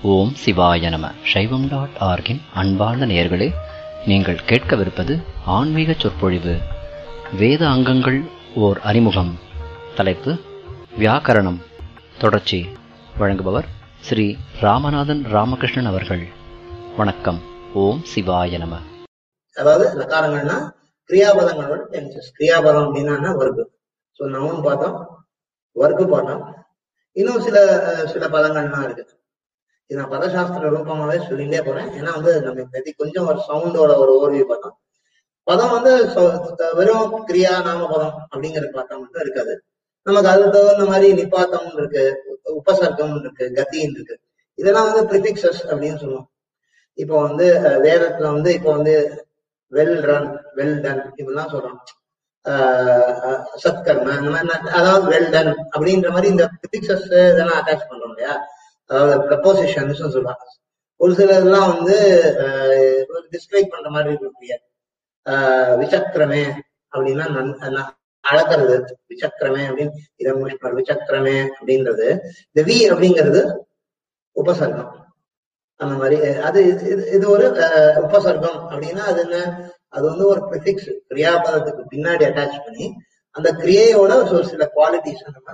ஓம் சிவாய நம சைவம் டாட் ஆர்கின் அன்பார்ந்த நேயர்களே நீங்கள் கேட்கவிருப்பது ஆன்மீக சொற்பொழிவு வேத அங்கங்கள் ஓர் அறிமுகம் தலைப்பு வியாக்கரணம் தொடர்ச்சி வழங்குபவர் ஸ்ரீ ராமநாதன் ராமகிருஷ்ணன் அவர்கள் வணக்கம் ஓம் சிவாய நம அதாவது லக்காரங்கள்னா கிரியாபதங்களோட டென்சஸ் கிரியாபதம் அப்படின்னா வர்க்கு ஸோ நவுன் பார்த்தோம் வர்க்கு பார்த்தோம் இன்னும் சில அஹ், சில பதங்கள்லாம் இருக்கு இது நான் பதசாஸ்திர ரூபமாவே சொல்லிட்டே போறேன் ஏன்னா வந்து நம்ம பத்தி கொஞ்சம் ஒரு சவுண்டோட ஒரு ஓர்வியூ பார்த்தோம் பதம் வந்து சொ- வெறும் கிரியா நாம பதம் அப்படிங்கிற பார்த்தா மட்டும் இருக்காது நமக்கு அது தகுந்த மாதிரி நிப்பாத்தம் இருக்கு உபசர்க்கம் இருக்கு கத்தின்னு இருக்கு இதெல்லாம் வந்து ப்ரிபிக்சஸ் அப்படின்னு சொல்லுவோம் இப்போ வந்து அஹ், வேதத்துல வந்து இப்போ வந்து வெல் ரன் வெல் டன் இப்படிலாம் சொல்றோம் ஆஹ் அஹ் சத்கர்ம இந்த மாதிரி நான் அதாவது வெல் டன் அப்படின்ற மாதிரி இந்த பிக்சர்ஸ் இதெல்லாம் அட்டாச் பண்றோம் இல்லையா அதாவது ப்ரப்போசிஷன்ஸ் சொல்லுவாங்க ஒரு சில இதெல்லாம் வந்து டிஸ்கிரைப் பண்ற மாதிரி இருக்கக்கூடிய ஆஹ் விசக்கிரமே அப்படின்னா நன் ந- அளக்கிறது விசக்கிரமே அப்படின்னு இதம் விஷ்ணர் விசக்கிரமே அப்படின்றது இந்த வி அப்படிங்கிறது உபசர்க்கம் அந்த மாதிரி அஹ் அது இது இது- இது ஒரு அஹ், உபசர்க்கம் அப்படின்னா அது என்ன அது வந்து ஒரு ப்ரிஃபிக்ஸ் கிரியாபதத்துக்கு பின்னாடி அட்டாச் பண்ணி அந்த கிரியையோட ஒரு சில குவாலிட்டிஸ் நம்ம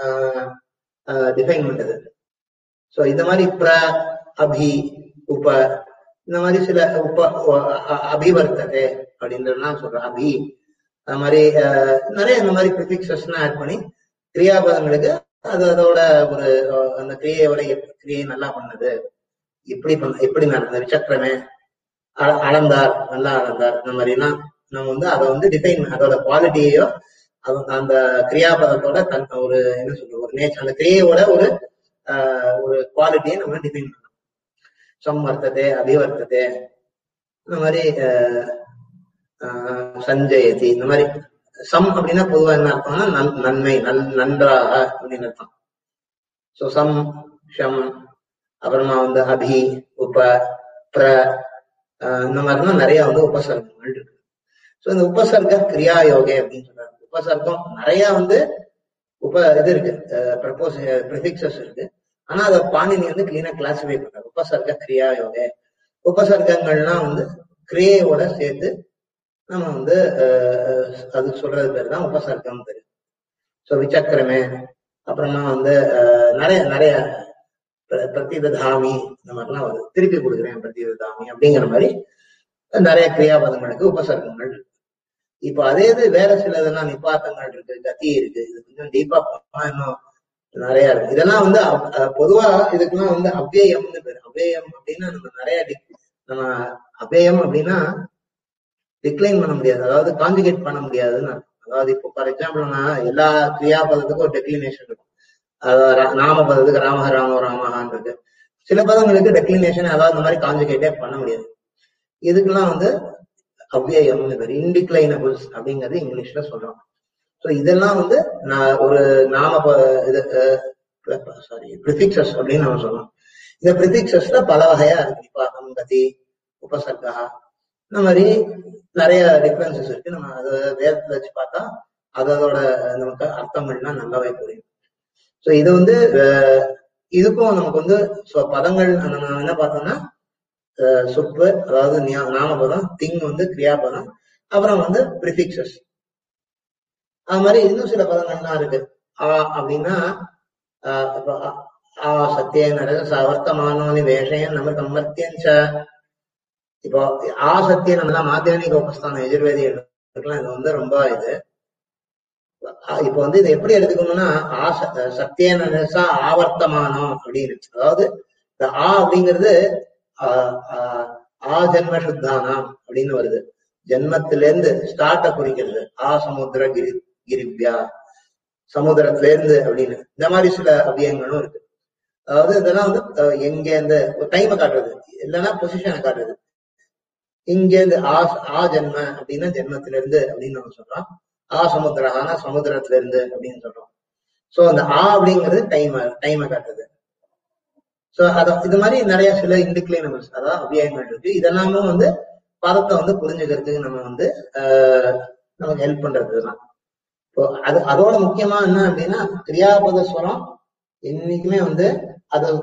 டிஃபைன் பண்றது ஸோ இந்த மாதிரி பிர அபி உப இந்த மாதிரி சில உப அ- அ- அபிவர்த்ததே அப்படின்றதுலாம் சொல்றோம் அபி அது மாதிரி அஹ், நிறைய இந்த மாதிரி ப்ரிஃபிக்ஸஸ்லாம் ஆட் பண்ணி கிரியாபதங்களுக்கு அது அதோட ஒரு அஹ், அந்த கிரியையோட எப்- கிரியை நல்லா பண்ணது இப்படி பண்ண இப்படி நடந்த விசக்கரமே அ- அளந்தார் நல்லா அளந்தார் இந்த மாதிரிலாம் நம்ம வந்து அதை வந்து டிஃபைன் அதோட குவாலிட்டியையோ அந்த கிரியாபதத்தோட தன் ஒரு என்ன சொல்றது ஒரு நேச்சர் அந்த கிரியையோட ஒரு ஆஹ், ஒரு குவாலிட்டியை நம்ம டிஃபைன் பண்ணணும் சம்வர்த்ததே அபிவர்த்ததே இந்த மாதிரி ஆஹ், ஆஹ், சஞ்சயதி இந்த மாதிரி சம் அப்படின்னா பொதுவா என்ன அர்த்தம்னா நன்- நன்மை நன் நன்றாக அப்படின்னு அர்த்தம் ஸோ சம் ஷம் அப்புறமா வந்து அபி உப பிர ஆஹ் இந்த மாதிரிலாம் நிறைய வந்து உபசர்க்கங்கள் இருக்கு ஸோ இந்த உபசர்க்க கிரியா யோகே அப்படின்னு சொல்றாங்க உபசர்க்கம் நிறைய வந்து உப இது இருக்கு ப்ரப்போஸ் ப்ரிஃபிக்சஸ் இருக்கு ஆனா அதை பாணினி வந்து கிளீனா கிளாசிஃபை பண்றாரு உபசர்க்க கிரியா யோகே உபசர்க்கங்கள்லாம் வந்து கிரியையோட சேர்த்து நம்ம வந்து ஆஹ் அதுக்கு சொல்றது பேர் தான் உபசர்க்கம் பேரு ஸோ விசக்கரமே அப்புறமா வந்து ஆஹ் நிறைய நிறைய பிர- பிரதிததாமி இந்த மாதிரிலாம் வருது திருப்பி கொடுக்குறேன் பிரதிததாமி அப்படிங்கிற மாதிரி நிறைய கிரியாபதங்களுக்கு உபசர்க்கங்கள் இருக்கு இப்போ அதே இது வேற சில இதெல்லாம் நிப்பாத்தங்கள் இருக்கு கத்தி இருக்கு இது கொஞ்சம் டீப்பா போனா இன்னும் நிறைய இருக்கு இதெல்லாம் வந்து அப்- அஹ் பொதுவா இதுக்கெல்லாம் வந்து அவ்யயம்னு பேரு அவ்யயம் அப்படின்னா நம்ம நிறைய டி- நம்ம அவ்யயம் அப்படின்னா டிக்ளைன் பண்ண முடியாது அதாவது கான்ஜுகேட் பண்ண முடியாதுன்னு அர்த்தம். அதாவது இப்போ ஃபார் எக்ஸாம்பிள் நான் எல்லா கிரியாபதத்துக்கும் ஒரு டெக்ளினேஷன் இருக்கும் அதாவது ரா- நாம பதத்துக்கு ராம ராமோ ராமஹான் இருக்கு சில பதங்களுக்கு டெக்ளினேஷன் அதாவது இந்த மாதிரி கான்ஜுகேட்டே பண்ண முடியாது இதுக்கெல்லாம் வந்து அவ்யயம் இன்டிக்ளைனபிள்ஸ் அப்படிங்கிறது இங்கிலீஷ்ல சொல்றோம் ஸோ இதெல்லாம் வந்து நான் ஒரு நாம ப- இது சாரி ப்ரிஃபிக்சஸ் அப்படின்னு நம்ம சொல்லலாம் இந்த ப்ரிஃபிக்சஸ்ல பல வகையா இருக்கு நிபாதம் கதி உபசர்கா இந்த மாதிரி நிறைய டிஃபரன்சஸ் இருக்கு நம்ம அதை வேதத்துல வச்சு பார்த்தா அது அதோட நமக்கு அர்த்தங்கள்லாம் நல்லாவே புரியும் ஸோ இது வந்து அஹ், இதுக்கும் நமக்கு வந்து so பதங்கள் நம்ம என்ன பார்த்தோம்னா அஹ், சொப்பு அதாவது நியா- நாமபதம் திங் வந்து கிரியாபதம் அப்புறம் வந்து ப்ரிஃபிக்சஸ் அது மாதிரி இன்னும் சில பதங்கள்லாம் இருக்கு ஆ அப்படின்னா ஆஹ் இப்போ ஆ- ஆ சத்திய நரக சவர்த்தமானோனி வேஷயம் நம்ம கம்மத்தியஞ்ச இப்போ ஆ சத்திய நம்ம மாத்தியானிக உபஸ்தானம் எதிர்வேதி எடுக்கலாம் இது வந்து ரொம்ப இது ஆ, இப்போ வந்து இதை எப்படி எடுத்துக்கணும்னா ஆ ச- சத்திய நரசா ஆவர்த்தமானம் அப்படின்னு அதாவது இந்த ஆ அப்படிங்கிறது ஆ, ஆ, ஆ ஜென்ம சுத்தானாம் அப்படின்னு வருது ஜென்மத்திலேருந்து ஸ்டார்ட்ட குறிக்கிறது ஆ சமுத்திர கிரி கிரிப்யா சமுத்திரத்துல இருந்து அப்படின்னு இந்த மாதிரி சில அவ்வியங்களும் இருக்கு அதாவது இதெல்லாம் வந்து அஹ், எங்க இந்த டைமை காட்டுறது இல்லைன்னா பொசிஷனை காட்டுறது இங்க இருந்து ஆ ஆ ஜென்ம அப்படின்னா ஜென்மத்தில இருந்து அப்படின்னு நம்ம சொல்றோம் ஆ சமுத்திரஹானா சமுத்திரத்துல இருந்து அப்படின்னு சொல்றோம் சோ அந்த ஆ அப்படிங்கிறது டைம் டைமை காட்டுறது சோ அத இது மாதிரி நிறைய சில இன்டிக்ளைனபிள்ஸ் அதாவது அவ்வியங்கள் இருக்கு இதெல்லாமும் வந்து பதத்தை வந்து புரிஞ்சுக்கிறதுக்கு நம்ம வந்து ஆஹ் நமக்கு ஹெல்ப் பண்றது தான் இப்போ அது அதோட முக்கியமா என்ன அப்படின்னா கிரியாபத ஸ்வரம் என்னைக்குமே வந்து அது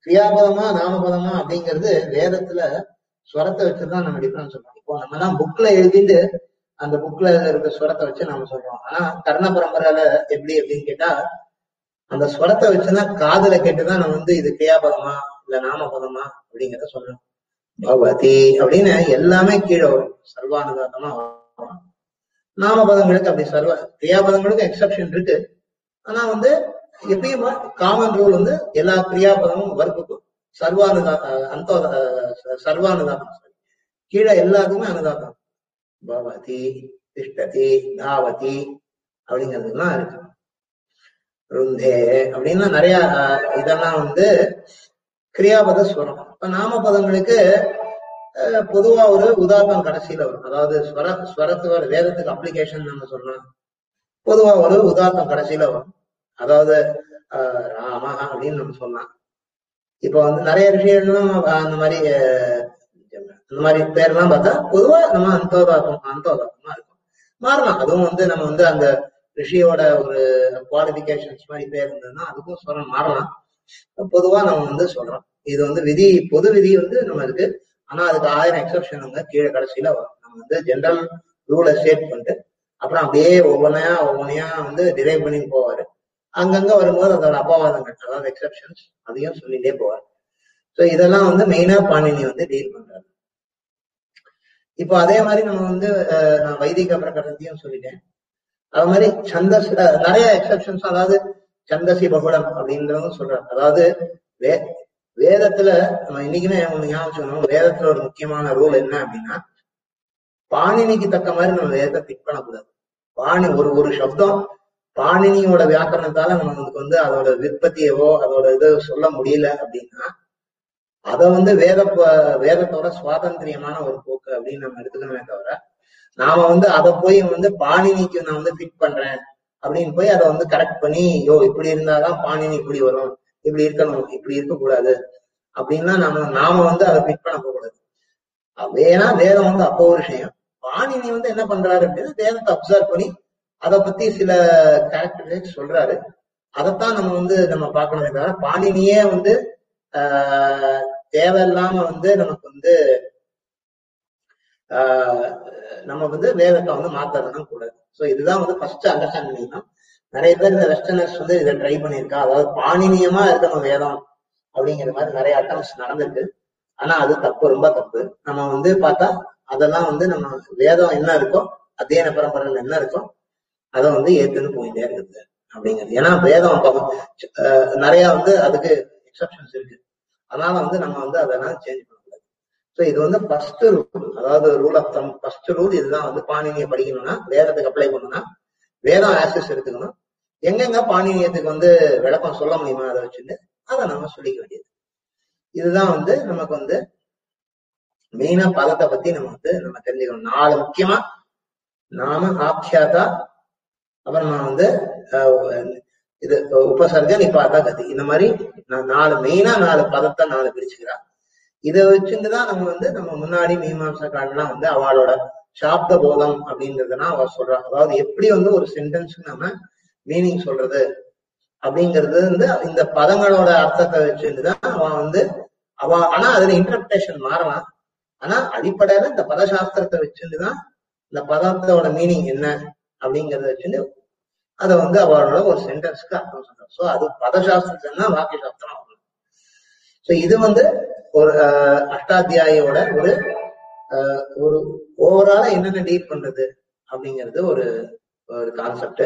கிரியாபதமா நாமபதமா அப்படிங்கிறது வேதத்துல ஸ்வரத்தை வச்சுதான் நம்ம டிஃபரன்ஸ் சொல்றோம் இப்போ நம்ம தான் புக்ல எழுதிட்டு அந்த புக்ல இருக்க ஸ்வரத்தை வச்சு நாம சொல்றோம் ஆனா கர்ண பரம்பரையில எப்படி அப்படின்னு கேட்டா அந்த ஸ்வரத்தை வச்சுதான் காதுல கேட்டுதான் நம்ம வந்து இது கிரியாபதமா இல்ல நாமபதமா அப்படிங்கிறத சொல்லணும் பகவதி அப்படின்னு எல்லாமே கீழே வரும் சர்வானுதாத்தமா வரும் நாமபதங்களுக்கு அப்படி சர்வ கிரியாபதங்களுக்கு எக்ஸப்ஷன் இருக்கு ஆனா வந்து எப்பயும் காமன் ரூல் வந்து எல்லா கிரியாபதமும் வர்க்குக்கும் சர்வானுதா அந்த சர்வானுதாத்தம் கீழே எல்லாத்துக்குமே அனுதாத்தம் பவதி திஷ்டதி தாவதி அப்படிங்கிறதுலாம் இருக்கு ருந்தே அப்படின்னா நிறைய அஹ், இதெல்லாம் வந்து கிரியாபத ஸ்வரம் இப்ப நாமபதங்களுக்கு அஹ், பொதுவா ஒரு உதாரணம் கடைசியில வரும் அதாவது ஸ்வர ஸ்வரத்துக்கு ஒரு வேதத்துக்கு அப்ளிகேஷன் நம்ம சொல்லலாம் பொதுவா ஒரு உதாரணம் கடைசியில வரும் அதாவது அஹ், ராம அப்படின்னு நம்ம சொல்லலாம் இப்ப வந்து நிறைய விஷயங்களும் அஹ், அந்த மாதிரி அஹ், இந்த மாதிரி பேர்லாம் பார்த்தா பொதுவா நம்ம அந்தோதாக்கம் அந்தோதாக்கமா இருக்கும் மாறலாம் அதுவும் வந்து நம்ம வந்து அந்த ரிஷியோட ஒரு குவாலிபிகேஷன்ஸ் மாதிரி பேர் இருந்ததுன்னா அதுக்கும் ஸ்வரம் மாறலாம் பொதுவா நம்ம வந்து சொல்றோம் இது வந்து விதி பொது விதி வந்து நம்ம இருக்கு ஆனா அதுக்கு ஆயிரம் எக்ஸப்ஷன் வந்து கீழே கடைசியில வரும் நம்ம வந்து ஜென்ரல் ரூலை ஸ்டேட் பண்ணிட்டு அப்புறம் அப்படியே ஒவ்வொன்றையா ஒவ்வொன்றையா வந்து டிரைவ் பண்ணி போவாரு அங்கங்க வரும்போது அதோட அபவாதங்கள் அதாவது எக்ஸப்ஷன்ஸ் அதையும் சொல்லிட்டே போவார் ஸோ இதெல்லாம் வந்து மெயினா பாணினி வந்து டீல் பண்றாரு இப்போ அதே மாதிரி நம்ம வந்து அஹ், நான் வைதிக பிரகடனத்தையும் சொல்லிட்டேன் அது மாதிரி சந்தஸ் அஹ், நிறைய எக்ஸப்ஷன்ஸ் அதாவது சந்தசி பகுடம் அப்படின்றதும் சொல்றாரு அதாவது வே வேதத்துல நம்ம இன்னைக்குமே ஒண்ணு ஞாபகம் வச்சுக்கணும் வேதத்துல ஒரு முக்கியமான ரூல் என்ன அப்படின்னா பாணினிக்கு தக்க மாதிரி நம்ம வேதத்தை பிக் பண்ணக்கூடாது பாணி ஒரு ஒரு சப்தம் பாணினியோட வியாக்கரணத்தால நமக்கு வந்து அதோட விற்பத்தியவோ அதோட இது சொல்ல முடியல அப்படின்னா அதை வந்து வேத ப- வேதத்தோட சுவாதந்திரியமான ஒரு போக்கு அப்படின்னு நம்ம எடுத்துக்கணுமே தவிர நாம வந்து அதை போய் வந்து பாணினிக்கு நான் வந்து ஃபிட் பண்றேன் அப்படின்னு போய் அதை வந்து கரெக்ட் பண்ணி யோ இப்படி இருந்தாதான் பாணினி இப்படி வரும் இப்படி இருக்கணும் இப்படி இருக்கக்கூடாது அப்படின்னா நம்ம நாம வந்து அதை ஃபிட் பண்ண போகக்கூடாது ஏன்னா வேதம் வந்து அப்போ ஒரு விஷயம் பாணினி வந்து என்ன பண்றாரு அப்படின்னா வேதத்தை அப்சர்வ் பண்ணி அதை பத்தி சில கேரக்டரிஸ்டிக்ஸ் சொல்றாரு அதைத்தான் நம்ம வந்து நம்ம பார்க்கணுமே தவிர பாணினியே வந்து ஆஹ் தேவையில்லாம வந்து நமக்கு வந்து ஆஹ் நம்ம வந்து வேதத்தை வந்து மாத்தறதுலாம் கூடாது ஸோ இதுதான் வந்து ஃபர்ஸ்ட் அண்டர்ஸ்டாண்ட் பண்ணிக்கணும் நிறைய பேர் இந்த வெஸ்டர்னர்ஸ் வந்து இதை ட்ரை பண்ணியிருக்கா அதாவது பாணினியமா இருக்கணும் வேதம் அப்படிங்கிற மாதிரி நிறைய அட்டம்ஸ் நடந்திருக்கு ஆனா அது தப்பு ரொம்ப தப்பு நம்ம வந்து பார்த்தா அதெல்லாம் வந்து நம்ம வேதம் என்ன இருக்கோ அத்தியன பரம்பரையில் என்ன இருக்கோ அதை வந்து ஏத்துன்னு போயிட்டே இருக்குது அப்படிங்கிறது ஏன்னா வேதம் அப்ப அஹ், நிறைய வந்து அதுக்கு எக்ஸப்ஷன்ஸ் இருக்கு அதனால வந்து நம்ம வந்து அதெல்லாம் சேஞ்ச் பண்ணக்கூடாது ஸோ இது வந்து ஃபர்ஸ்ட் ரூல் அதாவது rule of thumb first rule இதுதான் வந்து பாணினியை படிக்கணும்னா வேதத்துக்கு அப்ளை பண்ணணும்னா வேதம் ஆக்சஸ் எடுத்துக்கணும் எங்கெங்க பாணினியத்துக்கு வந்து விளக்கம் சொல்ல முடியுமா அதை வச்சுட்டு அதை நம்ம சொல்லிக்க வேண்டியது இதுதான் வந்து நமக்கு வந்து மெயினா பதத்தை பத்தி நம்ம வந்து நம்ம தெரிஞ்சுக்கணும் நாலு முக்கியமா நாம ஆக்கியாதா அப்புறம் நான் வந்து அஹ், இது உபசர்க நிபாதா கதி இந்த மாதிரி நான் நாலு மெயினா நாலு பதத்தை நாலு பிரிச்சுக்கிறா இதை வச்சுட்டு தான் நம்ம வந்து நம்ம முன்னாடி மீமாம்சக்காரெல்லாம் வந்து அவளோட சாப்த போதம் அப்படின்றதுனா அவ சொல்றா அதாவது எப்படி வந்து ஒரு சென்டென்ஸ்க்கு நம்ம மீனிங் சொல்றது அப்படிங்கிறது வந்து இந்த பதங்களோட அர்த்தத்தை வச்சுட்டு தான் அவன் வந்து அவ ஆனா அதுல இன்டர்பிரேஷன் மாறலாம் ஆனா அடிப்படையில இந்த பதசாஸ்திரத்தை வச்சுட்டு தான் இந்த பதத்தோட மீனிங் என்ன அப்படிங்கறத வச்சுட்டு அதை வந்து அவளோட ஒரு சென்டென்ஸ்க்கு அர்த்தம் சொல்றான் சோ அது பதசாஸ்திரத்துனா வாக்கிய சாஸ்திரம் ஆகணும் சோ இது வந்து ஒரு அஹ், அஷ்டாத்தியாயோட ஒரு அஹ், ஒரு ஓவராலா என்னென்ன டீல் பண்றது அப்படிங்கிறது ஒரு ஒரு கான்செப்ட்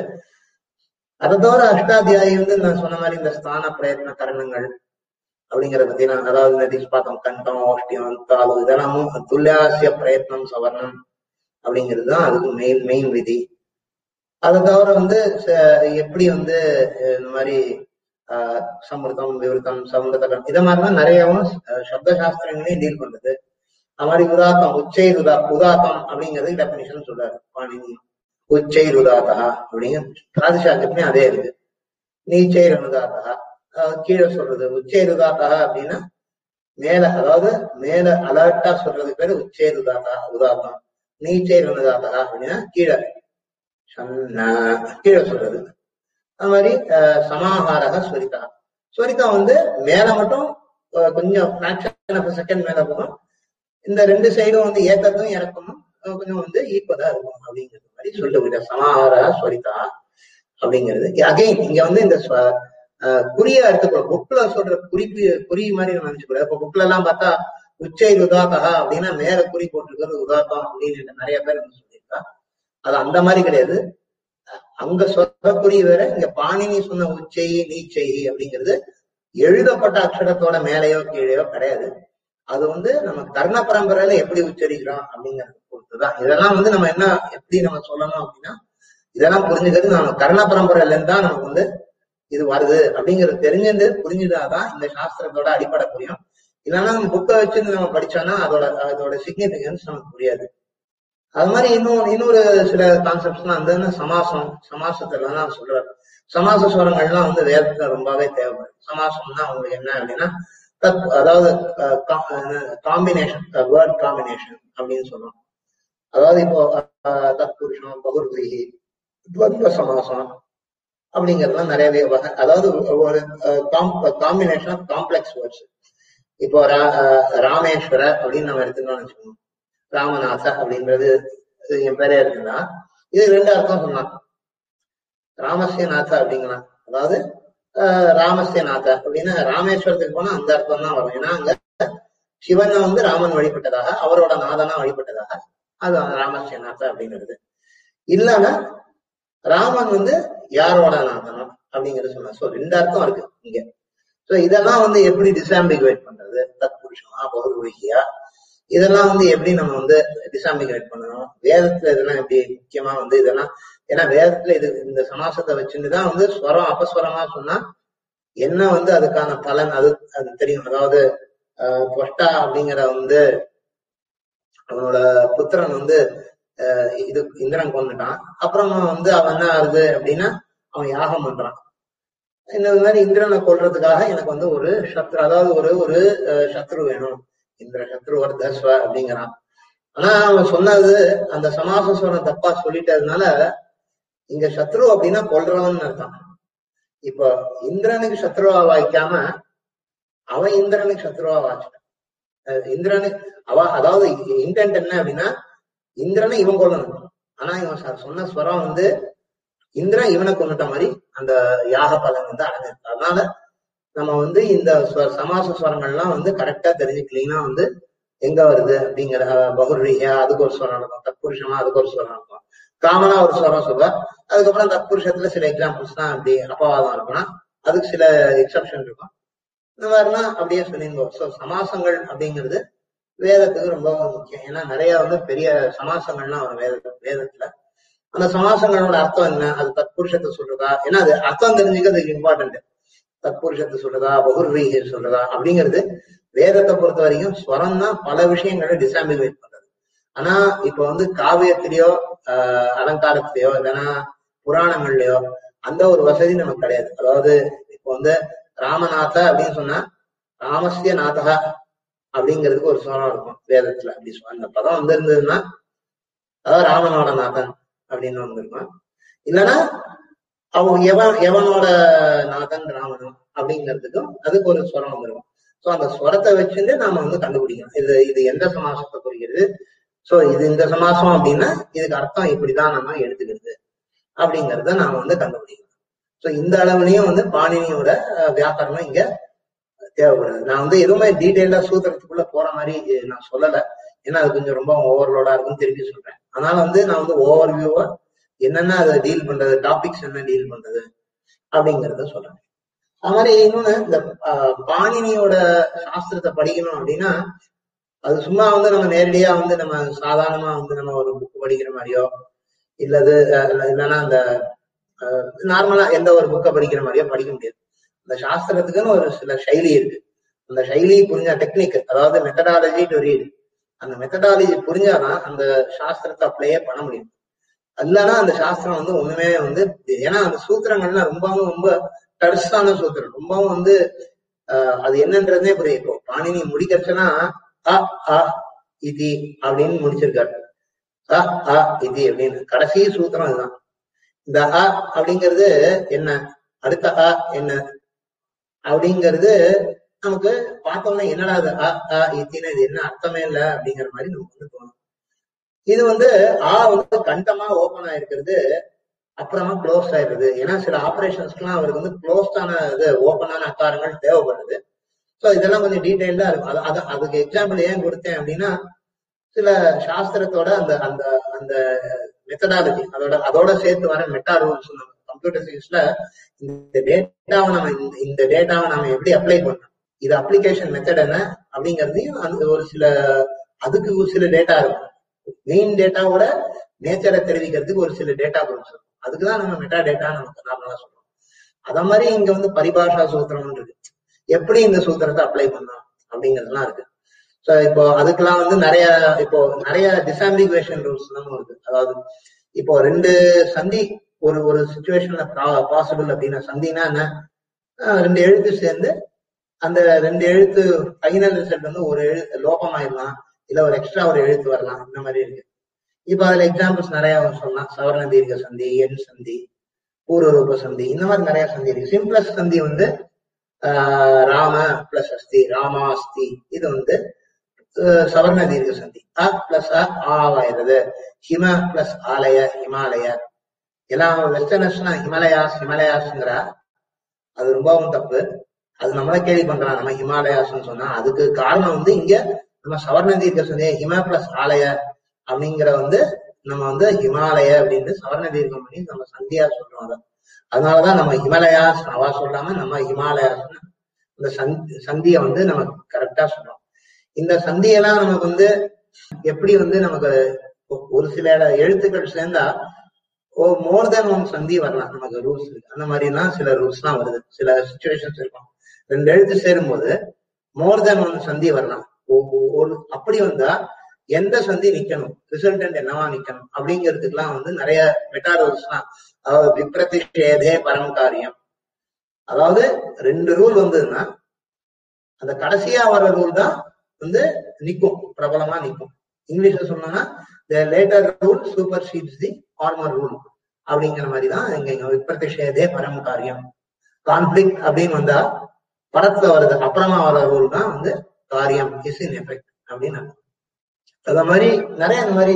அதை தவிர அஷ்டாத்தியாயி வந்து நான் சொன்ன மாதிரி இந்த ஸ்தான பிரயத்ன கரணங்கள் அப்படிங்கறத பத்தி நான் அதாவது இந்த டிஷ் பார்த்தோம் கண்டம் ஓஷ்டியம் தாலு இதெல்லாமும் துல்லியாசிய பிரயத்னம் சவர்ணம் அப்படிங்கிறது தான் அதுக்கு மெயின் மெயின் விதி அதை தவிர வந்து ச- எப்படி வந்து அஹ், இந்த மாதிரி ஆஹ், சமிருதம் விவருத்தம் சமுதகம் இதை மாதிரிலாம் நிறையவும் அஹ், சப்த சாஸ்திரங்களையும் டீல் பண்றது அது மாதிரி உதாத்தம் உச்சை உதா உதாத்தம் அப்படிங்கிறது டெபினிஷன் சொல்றாரு பாணினி உச்சை உதாத்தா அப்படிங்கிற பிராதிசாக்கியமே அதே இருக்கு நீச்சை உதாத்தா கீழே சொல்றது உச்சை உதாத்தா அப்படின்னா மேல அதாவது மேல அலர்ட்டா சொல்றது பேரு உச்சை உதாத்தா உதாத்தம் நீச்சை உதாத்தா அப்படின்னா கீழே சன்னா கீழே சொல்றது அது மாதிரி அஹ், சமாஹாரக ஸ்வரிதா ஸ்வரிதா வந்து மேல மட்டும் அஹ் கொஞ்சம் ஃபிராக்ஷன் ஆஃப் செகண்ட் மேல போகும் இந்த ரெண்டு சைடும் வந்து ஏத்தத்தும் இறக்கமும் அஹ் கொஞ்சம் வந்து ஈக்குவலா இருக்கும் அப்படிங்கிற மாதிரி சொல்லிட்டு போயிட்டேன் சமாஹார ஸ்வரிதா அப்படிங்கிறது அகைன் இங்க வந்து இந்த ஸ்வ- அஹ் குறியா எடுத்துக்கணும் புக்ல சொல்ற குறிப்பு குறி மாதிரி நம்ம நினைச்சுக்கூடாது இப்ப புக்ல எல்லாம் பார்த்தா உச்சை உதாத்தகா அப்படின்னா மேல குறி போட்டிருக்கிறது உதாத்தம் அப்படின்னு நிறைய பேர் வந்து சொல்லியிருக்கா அது அந்த மாதிரி கிடையாது அங்க சொல்ற குறி வேற இங்க பாணினி சொன்ன உச்சை நீச்சை அப்படிங்கிறது எழுதப்பட்ட அக்ஷரத்தோட மேலேயோ கீழேயோ கிடையாது அது வந்து நம்ம கர்ண பரம்பரையில எப்படி உச்சரிக்கிறோம் அப்படிங்கறது பொறுத்துதான் இதெல்லாம் வந்து நம்ம என்ன எப்படி நம்ம சொல்லணும் அப்படின்னா இதெல்லாம் புரிஞ்சுக்கிறது நம்ம கர்ண பரம்பரையில இருந்து தான் நமக்கு வந்து இது வருது அப்படிங்கிறது தெரிஞ்சது புரிஞ்சுதாதான் இந்த சாஸ்திரத்தோட அடிப்படை புரியும் இல்லைன்னா நம்ம புக்கை வச்சு நம்ம படிச்சோம்னா அதோட அதோட சிக்னிபிகன்ஸ் நமக்கு புரியாது அது மாதிரி இன்னும் இன்னொரு சில கான்செப்ட்ஸ்லாம் வந்து என்ன சமாசம் சமாசத்துல தான் சொல்றாரு சமாச ஸ்வரங்கள்லாம் வந்து வேதத்துல ரொம்பவே தேவைப்படும் சமாசம்னா உங்களுக்கு என்ன அப்படின்னா தத் அதாவது காம்பினேஷன் வேர்ட் காம்பினேஷன் அப்படின்னு சொல்றோம் அதாவது இப்போ அஹ், தத்புருஷம் பகுர்வீகி துவத்வ சமாசம் அப்படிங்கறதுலாம் நிறையவே வகை அதாவது ஒரு காம்பினேஷன் ஆஃப் காம்ப்ளெக்ஸ் வேர்ட்ஸ் இப்போ ரா- அஹ், ராமேஸ்வர அப்படின்னு நம்ம எடுத்துக்கணும்னு வச்சுக்கோங்க ராமநாத அப்படின்றது இது என் பேரே இருக்குன்னா இது ரெண்டு அர்த்தம் சொன்னான் ராமஸ்ய நாத அப்படிங்கலாம் அதாவது அஹ், ராமஸ்ய நாத அப்படின்னா ராமேஸ்வரத்துக்கு போனா அந்த அர்த்தம் தான் வரும் ஏன்னா அங்க சிவனை வந்து ராமன் வழிபட்டதாக அவரோட நாதனா வழிபட்டதாக அது ராமஸ்ய நாத அப்படிங்கிறது இல்லைன்னா ராமன் வந்து யாரோட நாதனம் அப்படிங்கறது சொன்னார் சோ ரெண்டு அர்த்தம் இருக்கு இங்க சோ இதெல்லாம் வந்து எப்படி டிசாம்பிகுவேட் பண்றது தத்புருஷமா பகுர்வீகியா இதெல்லாம் வந்து எப்படி நம்ம வந்து டிசாம்பிகுவேட் பண்ணணும் வேதத்துல இதெல்லாம் எப்படி முக்கியமா வந்து இதெல்லாம் ஏன்னா வேதத்துல இது இந்த சமாசத்தை வச்சுட்டு தான் வந்து ஸ்வரம் அபஸ்வரமா சொன்னா என்ன வந்து அதுக்கான பலன் அது அது தெரியும் அதாவது ஆஹ் துவஷ்டா அப்படிங்கிற வந்து அவனோட புத்திரன் வந்து ஆஹ் இது இந்திரன் கொண்டுட்டான் அப்புறம் வந்து அவன் என்ன ஆகுது அப்படின்னா அவன் யாகம் பண்றான் இந்த மாதிரி இந்திரனை கொல்றதுக்காக எனக்கு வந்து ஒரு சத்ரு அதாவது ஒரு ஒரு அஹ், சத்ரு வேணும் இந்திர சத்ரு வர்தஸ்வ அப்படிங்கிறான் ஆனா அவன் சொன்னது அந்த சமாசஸ்வரம் தப்பா சொல்லிட்டதுனால இங்க சத்ரு அப்படின்னா கொல்றவன் அர்த்தம் இப்போ இந்திரனுக்கு சத்ருவா வாய்க்காம அவன் இந்திரனுக்கு சத்ருவா வாய்ச்சிட்டான் அஹ் இந்திரனுக்கு அவ அதாவது இன்டென்ட் என்ன அப்படின்னா இந்திரனை இவன் கொல்லணும் ஆனா இவன் சொ- சொன்ன ஸ்வரம் வந்து இந்திரன் இவனை கொண்டுட்ட மாதிரி அந்த யாக பலன் வந்து அடைஞ்சிருக்கு அதனால நம்ம வந்து இந்த ஸ்வ- சமாச ஸ்வரங்கள்லாம் வந்து கரெக்டா தெரிஞ்சு கிளீனா வந்து எங்க வருது அப்படிங்கிற அஹ், பகுர்ரீகா அதுக்கு ஒரு ஸ்வரம் இருக்கும் தத்புருஷமா அதுக்கு ஒரு ஸ்வரம் இருக்கும் காமனா ஒரு ஸ்வரம் சொல்லுவார் அதுக்கப்புறம் தத்புருஷத்துல சில எக்ஸாம்பிள்ஸ் தான் அப்படி அபவாதம் இருக்கும்னா அதுக்கு சில எக்ஸப்ஷன் இருக்கும் இந்த மாதிரிலாம் அப்படியே சொல்லியிருந்தோம் ஸோ சமாசங்கள் அப்படிங்கிறது வேதத்துக்கு ரொம்ப முக்கியம் ஏன்னா நிறைய வந்து பெரிய சமாசங்கள்லாம் வரும் வேத வேதத்துல அந்த சமாசங்களோட அர்த்தம் என்ன அது தத்புருஷத்தை சொல்றதா ஏன்னா அது அர்த்தம் தெரிஞ்சுக்கிறது இம்பார்ட்டன்ட் தத்புருஷத்தை சொல்றதா பகுர்வீகை சொல்றதா அப்படிங்கிறது வேதத்தை பொறுத்த வரைக்கும் ஸ்வரம் தான் பல விஷயங்களை டிசாம்பிகுவேட் பண்றது ஆனா இப்ப வந்து காவியத்திலேயோ ஆஹ் அலங்காரத்திலேயோ இல்லைன்னா புராணங்கள்லயோ அந்த ஒரு வசதி நமக்கு கிடையாது அதாவது இப்போ வந்து ராமநாத அப்படின்னு சொன்னா ராமஸ்ய நாதகா அப்படிங்கிறதுக்கு ஒரு ஸ்வரம் இருக்கும் வேதத்துல அப்படி சொ- அந்த பதம் வந்து இருந்ததுன்னா அதாவது ராமனோட நாதன் அப்படின்னு வந்திருக்கும் இல்லைன்னா அவன் எவன் எவனோட நாதன் ராமனும் அப்படிங்கிறதுக்கும் அதுக்கு ஒரு ஸ்வரம் வந்துருக்கும் சோ அந்த ஸ்வரத்தை வச்சுட்டு நாம வந்து கண்டுபிடிக்கணும் இது இது எந்த சமாசத்தை குறிக்கிறது சோ இது இந்த சமாசம் அப்படின்னா இதுக்கு அர்த்தம் இப்படிதான் நம்ம எடுத்துக்கிறது அப்படிங்கறத நாம வந்து கண்டுபிடிக்கணும் சோ இந்த அளவுலயும் வந்து பாணினியோட அஹ், வியாக்கரணம் இங்க தேவைப்படுது நான் வந்து எதுவுமே டீட்டெயிலா சூத்திரத்துக்குள்ள போற மாதிரி அஹ், நான் சொல்லல ஏன்னா அது கொஞ்சம் ரொம்ப ஓவர்லோடா இருக்குன்னு திருப்பி சொல்றேன் அதனால வந்து நான் வந்து ஓவர் வியூவா என்னென்ன அதை டீல் பண்றது டாபிக்ஸ் என்ன டீல் பண்றது அப்படிங்கறத சொல்றேன் அது மாதிரி இன்னொன்னு இந்த ஆஹ், பாணினியோட சாஸ்திரத்தை படிக்கணும் அப்படின்னா அது சும்மா வந்து நம்ம நேரடியா வந்து நம்ம சாதாரணமா வந்து நம்ம ஒரு புக் படிக்கிற மாதிரியோ இல்லது அஹ், இல்லைன்னா அந்த நார்மலா எந்த ஒரு புக்கை படிக்கிற மாதிரியோ படிக்க முடியாது அந்த சாஸ்திரத்துக்குன்னு ஒரு சில சைலி இருக்கு அந்த சைலி புரிஞ்ச டெக்னிக் அதாவது மெத்தடாலஜி டு ரீட் அந்த மெத்தடாலஜி புரிஞ்சாதான் அந்த சாஸ்திரத்தை அப்ளையே பண்ண முடியும் இல்லைன்னா அந்த சாஸ்திரம் வந்து ஒண்ணுமே வந்து ஏன்னா அந்த சூத்திரங்கள்லாம் ரொம்பவும் ரொம்ப டர்ஸான சூத்திரம் ரொம்பவும் வந்து ஆஹ், அது என்னன்றதே புரியும் இப்போ பாணினி முடிக்கிறச்சுன்னா அ அ இதி அப்படின்னு முடிச்சிருக்காரு அ அ இதி அப்படின்னு கடைசி சூத்திரம் இதுதான் இந்த அ அப்படிங்கிறது என்ன அடுத்த அ என்ன அப்படிங்கிறது நமக்கு பார்த்தோம்னா என்னடா அது அ அ இத்தின்னு இது என்ன அர்த்தமே இல்ல அப்படிங்கிற மாதிரி நமக்கு வந்து தோணும் இது வந்து ஆ வந்து கண்டமா ஓபன் ஆயிருக்கிறது அப்புறமா க்ளோஸ் ஆயிடுது ஏன்னா சில ஆபரேஷன்ஸ்க்குலாம் அவருக்கு வந்து க்ளோஸ்டான இது ஓப்பனான அக்காரங்கள் தேவைப்படுது ஸோ இதெல்லாம் கொஞ்சம் டீட்டெயில்டா இருக்கும் அது அது அதுக்கு எக்ஸாம்பிள் ஏன் கொடுத்தேன் அப்படின்னா சில சாஸ்திரத்தோட அந்த அந்த அந்த மெத்தடாலஜி அதோட அதோட சேர்த்து வர மெட்டா ரூல்ஸ் கம்ப்யூட்டர் சயின்ஸ்ல இந்த டேட்டாவை நம்ம இந்த இந்த டேட்டாவை நம்ம எப்படி அப்ளை பண்ணணும் இது அப்ளிகேஷன் மெத்தட் என்ன அப்படிங்கறதையும் அந்த ஒரு சில அதுக்கு ஒரு சில டேட்டா இருக்கும் மெயின் டேட்டாவோட நேச்சரை தெரிவிக்கிறதுக்கு ஒரு சில டேட்டா ரூல்ஸ் இருக்கும் அதுக்குதான் நம்ம மெட்டா டேட்டா நமக்கு நார்மலா சொல்றோம் அத மாதிரி இங்க வந்து பரிபாஷா சூத்திரம் இருக்கு எப்படி இந்த சூத்திரத்தை அப்ளை பண்ணலாம் அப்படிங்கறதுலாம் இருக்கு சோ இப்போ அதுக்கெல்லாம் வந்து நிறைய இப்போ நிறைய டிசாம்பிகுவேஷன் ரூல்ஸ் எல்லாம் இருக்கு அதாவது இப்போ ரெண்டு சந்தி ஒரு ஒரு சுச்சுவேஷன்ல பாசிபிள் அப்படின்னா சந்தினா என்ன ஆஹ் ரெண்டு எழுத்து சேர்ந்து அந்த ரெண்டு எழுத்து ஃபைனல் ரிசல்ட் வந்து ஒரு எழு லோபமாயிடலாம் இல்ல ஒரு எக்ஸ்ட்ரா ஒரு எழுத்து வரலாம் இந்த மாதிரி இருக்கு இப்ப அதுல எக்ஸாம்பிள்ஸ் நிறைய சொல்லலாம் சவர்ண தீர்க்க சந்தி எண் சந்தி பூர்வ ரூப சந்தி இந்த மாதிரி நிறைய சந்தி இருக்கு சிம்பிளஸ்ட் சந்தி வந்து ஆஹ் ராம பிளஸ் அஸ்தி ராமா அஸ்தி இது வந்து அஹ் சவர்ண தீர்க்க சந்தி அ பிளஸ் அ ஆவாயிருது ஹிம பிளஸ் ஆலய ஹிமாலய எல்லாம் வெஸ்டர்னர்ஸ்னா ஹிமாலயாஸ் ஹிமாலயாஸ்ங்கிற அது ரொம்பவும் தப்பு அது நம்மளே கேள்வி பண்றோம் நம்ம ஹிமாலயாஸ்னு சொன்னா அதுக்கு காரணம் வந்து இங்க நம்ம சவர்ண தீர்க்க சந்தி ஹிம பிளஸ் ஆலய அப்படிங்கிற வந்து நம்ம வந்து ஹிமாலய அப்படின்னு சவர்ண தீர்க்கம் பண்ணி நம்ம சந்தியா சொல்றோம் அதை அதனாலதான் நம்ம ஹிமாலயாஸ் அவா சொல்லாம நம்ம ஹிமாலயாஸ் இந்த சந்தி சந்திய வந்து நம்ம கரெக்டா சொல்றோம் இந்த சந்தியெல்லாம் நமக்கு வந்து எப்படி வந்து நமக்கு ஒரு சில எழுத்துக்கள் சேர்ந்தா ஓ மோர் தென் ஒன் சந்தி வரலாம் நமக்கு ரூல்ஸ் இருக்கு அந்த மாதிரி எல்லாம் சில ரூல்ஸ் எல்லாம் வருது சில சுச்சுவேஷன்ஸ் இருக்கும் ரெண்டு எழுத்து சேரும்போது மோர் தென் ஒன் சந்தி வரலாம் ஒரு அப்படி வந்தா எந்த சந்தி நிக்கணும் ரிசல்டன்ட் என்னவா நிக்கணும் அப்படிங்கிறதுக்குலாம் வந்து நிறைய மெட்டா ரூல்ஸ்லாம் அதாவது விப்ரதிஷேதே பரம் காரியம் அதாவது ரெண்டு ரூல் வந்ததுன்னா அந்த கடைசியா வர ரூல் தான் வந்து நிக்கும் பிரபலமா நிக்கும் இங்கிலீஷ்ல சொன்னோம்னா the later rule supersedes the former rule அப்படிங்கிற மாதிரி தான் இங்க விப்ரதிஷேதே பரம் காரியம் கான்ஃபிளிக் அப்படின்னு வந்தா படத்துல வருது அப்புறமா வர ரூல் தான் வந்து காரியம் இஸ் இன் எஃபெக்ட் அப்படின்னு அத மாதிரி நிறைய இந்த மாதிரி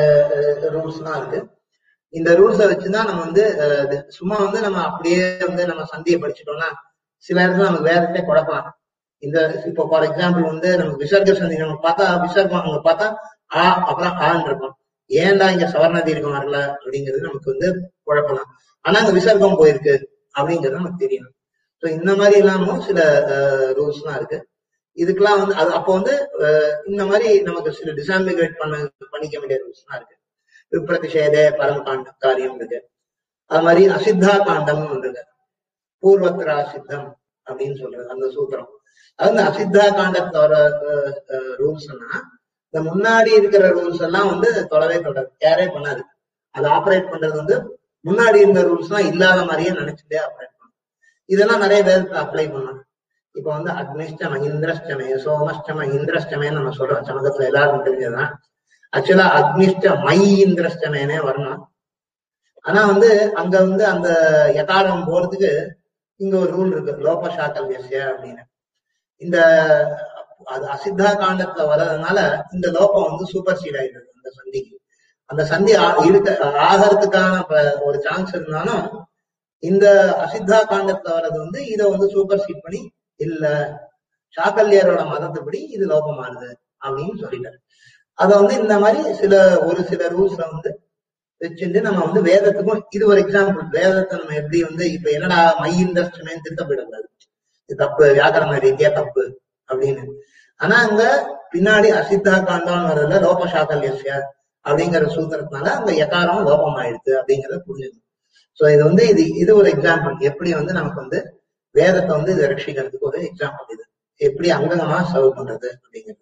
ரூல்ஸ் எல்லாம் இருக்கு இந்த ரூல்ஸை வச்சுதான் நம்ம வந்து சும்மா வந்து நம்ம அப்படியே வந்து நம்ம சந்தியை படிச்சுட்டோம்னா சில இடத்துல நமக்கு வேற இடத்துல குழப்பலாம் இந்த இப்போ ஃபார் எக்ஸாம்பிள் வந்து நமக்கு விசர்க சந்தி நம்ம பார்த்தா விசர்க்கம் அங்க பார்த்தா ஆ அப்புறம் ஆன் இருக்கும் ஏன்டா இங்க சவர்ண தீர்க்கம் வரல அப்படிங்கிறது நமக்கு வந்து குழப்பலாம் ஆனா அங்க விசர்க்கம் போயிருக்கு அப்படிங்கிறது நமக்கு தெரியும் ஸோ இந்த மாதிரி இல்லாம சில ரூல்ஸ் எல்லாம் இருக்கு இதுக்கெல்லாம் வந்து அது அப்போ வந்து இந்த மாதிரி நமக்கு சில டிசாம்பிகேட் பண்ண பண்ணிக்க வேண்டிய ரூல்ஸ் எல்லாம் இருக்கு விப்ரதிஷேதே பரம் காண்ட காரியம் இருக்கு அது மாதிரி அசித்தா காண்டம் இருக்கு பூர்வத்ரா சித்தம் அப்படின்னு சொல்றது அந்த சூத்திரம் அது இந்த அசித்தா காண்டத்தோட ரூல்ஸ்னா இந்த முன்னாடி இருக்கிற ரூல்ஸ் எல்லாம் வந்து தொடவே தொடர் கேரே பண்ணாது அது ஆப்ரேட் பண்றது வந்து முன்னாடி இருந்த ரூல்ஸ் எல்லாம் இல்லாத மாதிரியே நினைச்சுட்டே ஆப்ரேட் பண்ணும் இதெல்லாம் நிறைய பேருக்கு அப்ளை பண்ணணும் இப்ப வந்து அக்னிஷ்டம இந்திரஷ்டமே சோமஷ்டம இந்திரஷ்டமேன்னு நம்ம சொல்றோம் சமகத்துல எல்லாருக்கும் தெரிஞ்சதுதான் ஆக்சுவலா அக்னிஷ்ட மை இந்திரஷ்டமேனே வரணும் ஆனா வந்து அங்க வந்து அந்த யதாரம் போறதுக்கு இங்க ஒரு ரூல் இருக்கு லோப சாக்கல்யசிய அப்படின்னு இந்த அது அசித்தா காண்டத்துல வர்றதுனால இந்த லோபம் வந்து சூப்பர் சீட் ஆயிடுது அந்த சந்திக்கு அந்த சந்தி இருக்க ஆகிறதுக்கான ஒரு சான்ஸ் இருந்தாலும் இந்த அசித்தா காண்டத்துல வர்றது வந்து இதை வந்து சூப்பர் சீட் பண்ணி இல்ல சாக்கல்யரோட மதத்துப்படி இது லோபமானது அப்படின்னு சொல்லிட்டாரு அத வந்து இந்த மாதிரி சில ஒரு சில ரூல்ஸ்ல வந்து வச்சுட்டு நம்ம வந்து வேதத்துக்கும் இது ஒரு எக்ஸாம்பிள் வேதத்தை நம்ம எப்படி வந்து இப்ப என்னடா மையின்றமே திருத்தப்படக்கூடாது இது தப்பு வியாக்கரண ரீதியா தப்பு அப்படின்னு ஆனா அங்க பின்னாடி அசித்தா காண்டான்னு வர்றதுல லோப சாக்கல்யசிய அப்படிங்கிற சூத்திரத்தினால அங்க எக்காரம் லோபம் ஆயிடுது அப்படிங்கறத புரிஞ்சுக்கணும் சோ இது வந்து இது இது ஒரு எக்ஸாம்பிள் எப்படி வந்து நமக்கு வந்து வேதத்தை வந்து இதை ரட்சிக்கிறதுக்கு ஒரு எக்ஸாம்பிள் இது எப்படி அங்கங்கமா சர்வ் பண்றது அப்படிங்கிறது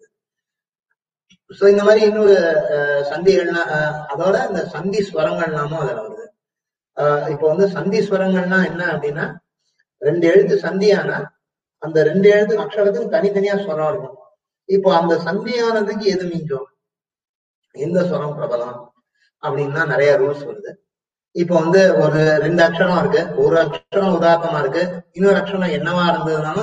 சோ இந்த மாதிரி இன்னொரு சந்திகள்னா அதோட இந்த சந்தி ஸ்வரங்கள்லாமும் அதுல வருது இப்போ வந்து சந்தி ஸ்வரங்கள்னா என்ன அப்படின்னா ரெண்டு எழுத்து சந்தியானா அந்த ரெண்டு எழுத்து அக்ஷரத்துக்கு தனித்தனியா ஸ்வரம் இருக்கும் இப்போ அந்த சந்தியானதுக்கு எது மிஞ்சும் எந்த ஸ்வரம் பிரபலம் அப்படின்னா நிறைய ரூல்ஸ் வருது இப்போ வந்து ஒரு ரெண்டு அக்ஷரம் இருக்கு ஒரு அக்ஷரம் உதாரணமா இருக்கு இன்னொரு அக்ஷரம் என்னவா இருந்ததுனாலும்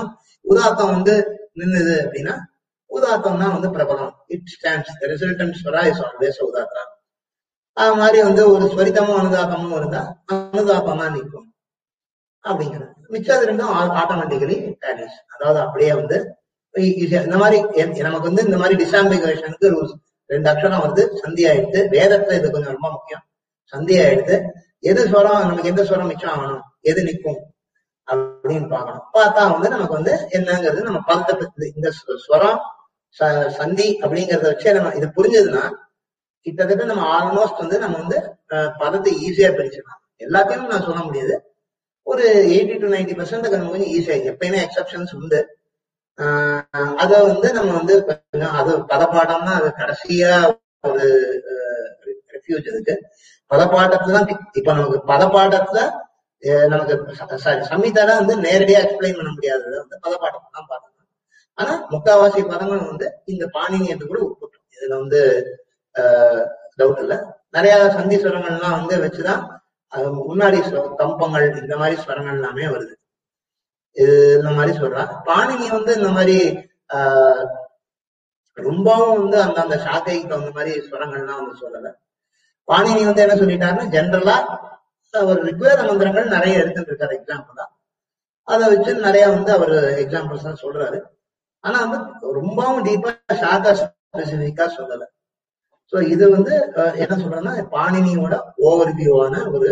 உதாத்தம் வந்து நின்னுது அப்படின்னா உதாத்தம் தான் வந்து பிரபலம் it stands resultant swara is always udatta அது மாதிரி வந்து ஒரு ஸ்வரிதமும் அனுதாத்தமும் இருந்தா அனுதாத்தம் தான் நிற்கும் அப்படிங்கிறது மிச்சது ரெண்டும் ஆட்டோமேட்டிக்கலி டேனிஸ் அதாவது அப்படியே வந்து இ- இ- இந்த மாதிரி எ- நமக்கு வந்து இந்த மாதிரி டிசாம்பிகேஷனுக்கு ரூல்ஸ் ரெண்டு அக்ஷரம் வந்து சந்தியா எடுத்து வேதத்துல இது கொஞ்சம் ரொம்ப முக்கியம் சந்தியா எடுத்து எது ஸ்வரம் நமக்கு எந்த ஸ்வரம் மிச்சம் ஆகணும் எது நிற்கும் அப்படின்னு பார்க்கணும் பார்த்தா வந்து நமக்கு வந்து என்னங்கிறது நம்ம பதத்தை பத்தி இந்த ஸ்வ- ஸ்வரம் ச- சந்தி அப்படிங்கறத வச்சு நம்ம இது புரிஞ்சதுன்னா கிட்டத்தட்ட நம்ம ஆல்மோஸ்ட் வந்து நம்ம வந்து அஹ், பதத்தை ஈஸியா பிரிச்சிடலாம் எல்லாத்தையும் நான் சொல்ல முடியாது ஒரு எயிட்டி டு நைன்டி பர்சன்ட் நம்ம கொஞ்சம் ஈஸியா எப்பயுமே எக்ஸப்ஷன்ஸ் உண்டு ஆஹ் அத வந்து நம்ம வந்து கொஞ்சம் அது பதப்பாடம்னா அது கடைசியா ஒரு ரெஃப்யூஜ் இருக்கு பதப்பாட்டத்துல தான் இப்ப நமக்கு பதப்பாட்டத்துல அஹ் நமக்கு சாரி சம்மிதால வந்து நேரடியா எக்ஸ்பிளைன் பண்ண முடியாதது வந்து பதப்பாட்டம் தான் பார்த்தோம் ஆனா முக்காவாசி பதங்கள் வந்து இந்த பாணினியத்து கூட உட்பட்டோம் இதுல வந்து டவுட் இல்ல நிறைய சந்தி ஸ்வரங்கள்லாம் வந்து வச்சுதான் அது முன்னாடி ஸ்வ- கம்பங்கள் இந்த மாதிரி ஸ்வரங்கள் எல்லாமே வருது இது இந்த மாதிரி சொல்றான் பாணினி வந்து இந்த மாதிரி ஆஹ் ரொம்பவும் வந்து அந்த அந்த சாக்கைக்கு தகுந்த மாதிரி ஸ்வரங்கள்லாம் வந்து சொல்லல பாணினி வந்து என்ன சொல்லிட்டாருன்னா ஜென்ரலா ஒரு ரிக்வேத மந்திரங்கள் நிறைய எடுத்துட்டு இருக்காரு எக்ஸாம்பிளா அதை வச்சு நிறைய வந்து அவர் எக்ஸாம்பிள்ஸ் தான் சொல்றாரு ஆனா வந்து ரொம்பவும் டீப்பா ஷாக்கா ஸ்பெசிபிக்கா சொல்லல சோ இது வந்து அஹ், என்ன சொல்றேன்னா பாணினியோட ஓவர் வியூவான ஒரு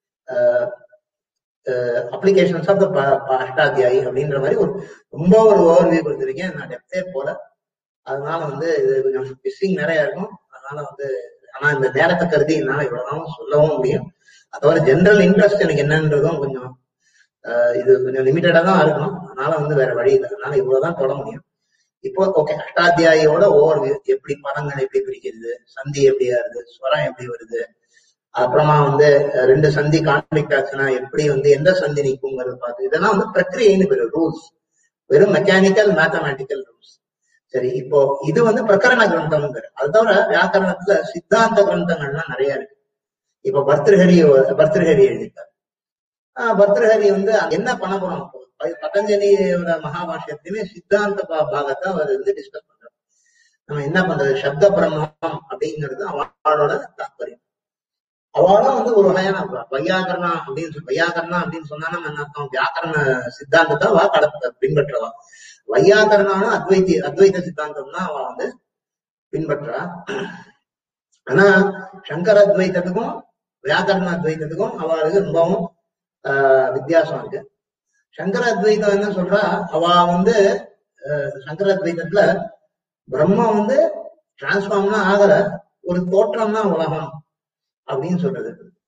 அப்ளிகேஷன்ஸ் ஆஃப் த அஷ்டாத்தியாயி அப்படின்ற மாதிரி ஒரு ரொம்ப ஒரு ஓவர் வியூ கொடுத்துருக்கேன் நான் டெப்தே போல அதனால வந்து இது கொஞ்சம் மிஸ்ஸிங் நிறைய இருக்கும் அதனால வந்து ஆனா இந்த நேரத்தை கருதி என்னால இவ்வளவுதான் சொல்லவும் முடியும் அது தவிர ஜென்ரல் இன்ட்ரெஸ்ட் எனக்கு என்னன்றதும் கொஞ்சம் அஹ், இது கொஞ்சம் லிமிட்டடா தான் இருக்கணும் அதனால வந்து வேற வழி இல்லை அதனால இவ்வளவுதான் தொட முடியும் இப்போ ஓகே அஷ்டாத்தியாயோட ஓவர் வியூ எப்படி பதங்கள் எப்படி பிரிக்கிறது சந்தி எப்படி வருது ஸ்வரம் எப்படி வருது அப்புறமா வந்து அஹ், ரெண்டு சந்தி கான்ஃபிளிக்ட் ஆச்சுன்னா எப்படி வந்து எந்த சந்தி நிற்குங்கிறது பார்த்து இதெல்லாம் வந்து பிரக்கிரியைன்னு பேரு ரூல்ஸ் வெறும் மெக்கானிக்கல் மேத்தமேட்டிக்கல் ரூல்ஸ் சரி இப்போ இது வந்து பிரகரண கிரந்தம் பேரு அது தவிர வியாக்கரணத்துல சித்தாந்த கிரந்தங்கள்லாம் நிறைய இருக்கு இப்போ பர்திருஹரி பர்திருஹரி எழுதிட்டார் ஆஹ் பர்திருஹரி வந்து என்ன பண்ண போறோம் இப்போ? ப- பதஞ்சலியோட மகாபாஷ்யத்திலுமே சித்தாந்த பா- பாகத்தை அவர் வந்து டிஸ்கஸ் பண்றாரு நம்ம என்ன பண்றது சப்த பிரம்மம் அப்படிங்கிறது அவளோட தாற்பயம் அவளும் வந்து ஒரு வகையான வ- வையாகரணா அப்படின்னு சொல்லி வையாகரணா அப்படின்னு சொன்னா நம்ம என்ன அர்த்தம் வியாக்கரண சித்தாந்தத்தை அவ கட பின்பற்றவா வையாகரணான அத்வைத்தி அத்வைத சித்தாந்தம் தான் அவ வந்து பின்பற்றா ஆனா சங்கர அத்வைத்தத்துக்கும் வியாக்கரண அத்வைத்தத்துக்கும் அவளுக்கு ரொம்பவும் ஆஹ் வித்தியாசம் இருக்கு சங்கர அத்வைதம் என்ன சொல்றா அவ வந்து அஹ், சங்கர அத்வைதத்துல பிரம்மம் வந்து டிரான்ஸ்ஃபார்ம்னா ஆகல ஒரு தோற்றம் தான் உலகம் அப்படின்னு சொல்றது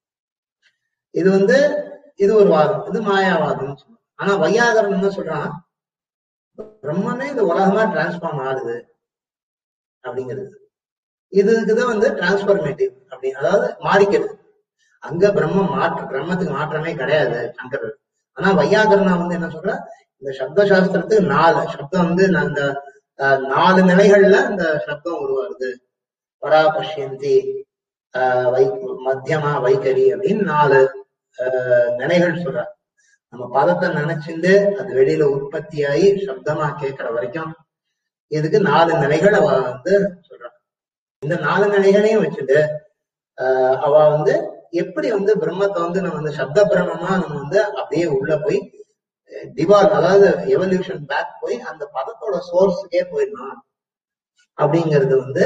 இது வந்து இது ஒரு வாதம் இது மாயாவாதம் ஆனா வையாகரன் என்ன சொல்றான் பிரம்மமே இந்த உலகமா டிரான்ஸ்ஃபார்ம் ஆகுது அப்படிங்கிறது இதுக்குதான் வந்து டிரான்ஸ்பர்மேட்டிவ் அப்படி அதாவது மாறிக்கிறது அங்க பிரம்மம் மாற்று பிரம்மத்துக்கு மாற்றமே கிடையாது சங்கரர் ஆனா வையாகரணா வந்து என்ன சொல்ற இந்த சப்த சாஸ்திரத்துக்கு நாலு சப்தம் வந்து நான் இந்த அஹ், நாலு நிலைகள்ல இந்த சப்தம் உருவாகுது பராபஷ்யந்தி ஆஹ் வை மத்தியமா வைகரி அப்படின்னு நாலு ஆஹ் நிலைகள் சொல்ற நம்ம பதத்தை நினைச்சிருந்து அது வெளியில உற்பத்தியாகி சப்தமா கேட்கிற வரைக்கும் இதுக்கு நாலு நிலைகள் அவ வந்து சொல்றா இந்த நாலு நிலைகளையும் வச்சுட்டு ஆஹ் அவ வந்து எப்படி வந்து பிரம்மத்தை வந்து நம்ம வந்து சப்த பிரம்மமா நம்ம வந்து அப்படியே உள்ள போய் டிவால்வ் அதாவது எவல்யூஷன் பேக் போய் அந்த பதத்தோட சோர்ஸுக்கே போயிடணும் அப்படிங்கிறது வந்து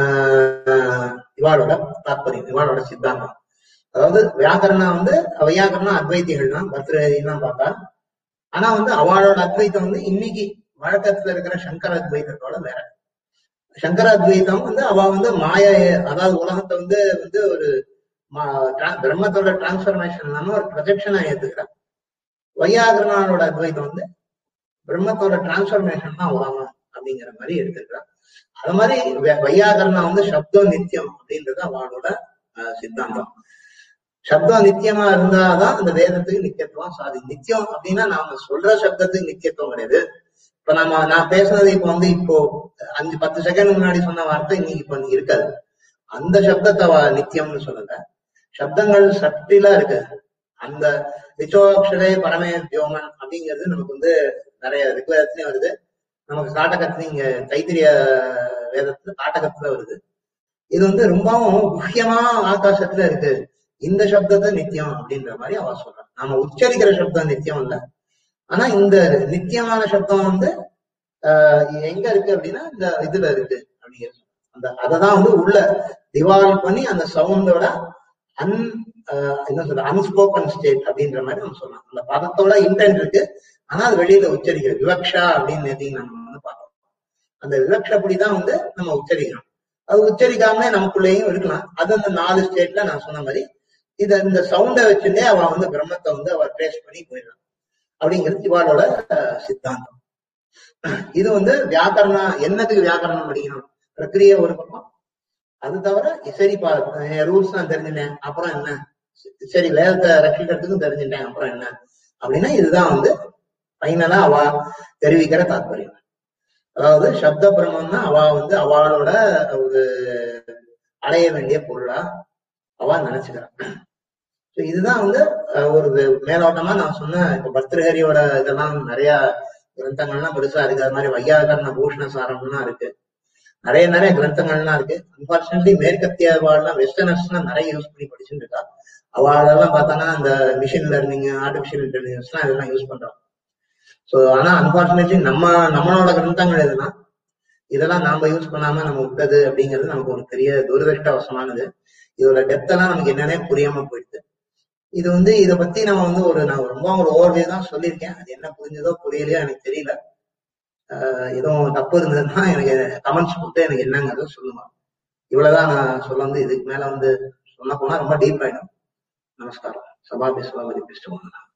ஆஹ் இவாளோட தாற்பயம் இவாளோட சித்தாந்தம் அதாவது வியாக்கரணா வந்து வையாக்கரணா அத்வைத்திகள் தான் பர்திரேதிலாம் பார்த்தா ஆனா வந்து அவளோட அத்வைத்தம் வந்து இன்னைக்கு வழக்கத்துல இருக்கிற சங்கர அத்வைத்தத்தோட வேற சங்கர அத்வைத்தம் வந்து அவ வந்து மாய அதாவது உலகத்தை வந்து வந்து ஒரு மா- tra- பிரம்மத்தோட டிரான்ஸ்பர்மேஷன் இல்லாம ஒரு ப்ரொஜெக்ஷனா ஏத்துக்கிறான் வையாகரனானோட அத்வைத்தம் வந்து பிரம்மத்தோட டிரான்ஸ்பர்மேஷன் தான் உலகம் அப்படிங்கிற மாதிரி எடுத்துக்கிறான் அது மாதிரி வை- வையாகரணா வந்து சப்தம் நித்தியம் அப்படின்றது அவளோட அஹ், சித்தாந்தம் சப்தம் நித்தியமா இருந்தாதான் அந்த வேதத்துக்கு நித்தியத்துவம் சாதி நித்தியம் அப்படின்னா நாம சொல்ற சப்தத்துக்கு நித்தியத்துவம் கிடையாது இப்ப நம்ம நான் பேசுனது இப்ப வந்து இப்போ அஞ்சு பத்து செகண்ட் முன்னாடி சொன்ன வார்த்தை இன்னைக்கு இப்ப இருக்காது அந்த சப்தத்தை அவ நித்தியம்னு சொல்லல சப்தங்கள் சட்டிலா இருக்கு அந்த ரிச்சோக்ஷரே பரமே வியோமன் அப்படிங்கிறது நமக்கு வந்து நிறைய ரிக்வேதத்துலயும் வருது நமக்கு காட்டகத்துல இங்க தைத்திரிய வேதத்துல காட்டகத்துல வருது இது வந்து ரொம்பவும் முக்கியமா ஆகாசத்துல இருக்கு இந்த சப்தத்தை நித்தியம் அப்படின்ற மாதிரி அவ சொல்றான் நாம உச்சரிக்கிற சப்தம் நித்தியம் இல்ல ஆனா இந்த நித்தியமான சப்தம் வந்து ஆஹ் எங்க இருக்கு அப்படின்னா இந்த இதுல இருக்கு அப்படிங்கிறது அந்த அததான் வந்து உள்ள டிவால்வ் பண்ணி அந்த சவுண்டோட அன் ஆஹ் என்ன சொல்ற அன்ஸ்போக்கன் ஸ்டேட் அப்படின்ற மாதிரி நம்ம சொல்லலாம் அந்த பதத்தோட இன்டென்ட் இருக்கு ஆனா அது வெளியில உச்சரிக்கிறது விவக்ஷா அப்படின்னு நேத்தி நம்ம வந்து பார்த்தோம் அந்த விவக்ஷப்படிதான் வந்து நம்ம உச்சரிக்கிறோம் அது உச்சரிக்காமலே நமக்குள்ளேயும் இருக்கலாம் அது அந்த நாலு ஸ்டேட்ல நான் சொன்ன மாதிரி இத இந்த சவுண்டை வச்சுட்டே அவ வந்து பிரம்மத்தை வந்து அவ ட்ரேஸ் பண்ணி போயிடலாம் அப்படிங்கிறது இவாளோட அஹ், சித்தாந்தம் இது வந்து வியாக்கரணம் என்னத்துக்கு வியாக்கரணம் படிக்கணும் பிரக்கிரிய ஒரு பக்கம் அது தவிர சரி பா ரூல்ஸ் நான் தெரிஞ்சுட்டேன் அப்புறம் என்ன சரி வேதத்தை ரட்சிக்கிறதுக்கும் தெரிஞ்சுட்டேன் அப்புறம் என்ன அப்படின்னா இதுதான் வந்து ஃபைனலா அவ தெரிவிக்கிற தாத்பரியம் அதாவது சப்த பிரம்மம்னா அவ வந்து அவளோட ஒரு அடைய வேண்டிய பொருளா அவ நினைச்சுக்கிறான் So இதுதான் வந்து அஹ், ஒரு வே- மேலோட்டமா நான் சொன்ன இப்ப பர்திருஹரியோட இதெல்லாம் நிறைய கிரந்தங்கள்லாம் பெருசா இருக்கு அது மாதிரி வையாகரண பூஷண சாரம்லாம் இருக்கு நிறைய நிறைய கிரந்தங்கள்லாம் இருக்கு அன்பார்ச்சுனேட்லி மேற்கத்திய வாழ்லாம் வெஸ்டர்னர்ஸ்லாம் நிறைய யூஸ் பண்ணி படிச்சுட்டு இருக்கா அவளெல்லாம் பார்த்தானா அந்த மிஷின் லேர்னிங் ஆர்டிபிஷியல் இன்டெலிஜென்ஸ் எல்லாம் இதெல்லாம் யூஸ் பண்றாங்க சோ ஆனா அன்பார்ச்சுனேட்லி நம்ம நம்மளோட கிரந்தங்கள் எதுனா இதெல்லாம் நாம யூஸ் பண்ணாம நம்ம விட்டது அப்படிங்கிறது நமக்கு ஒரு பெரிய துரதிருஷ்டவசமானது இதோட டெப்த் எல்லாம் நமக்கு என்னன்னே புரியாம போயிடுது இது வந்து இத பத்தி நம்ம வந்து ஒரு நான் ரொம்ப ஒரு ஓவர்வே தான் சொல்லியிருக்கேன் அது என்ன புரிஞ்சதோ புரியலையோ எனக்கு தெரியல ஆஹ் எதுவும் தப்பு இருந்ததுன்னா எனக்கு கமெண்ட்ஸ் கொடுத்து எனக்கு என்னங்கிறத சொல்லுங்க இவ்வளவுதான் நான் சொல்ல வந்து இதுக்கு மேல வந்து சொன்ன போனா ரொம்ப டீப் ஆயிடும் நமஸ்காரம் சபாபி சபாபதி பேசிட்டு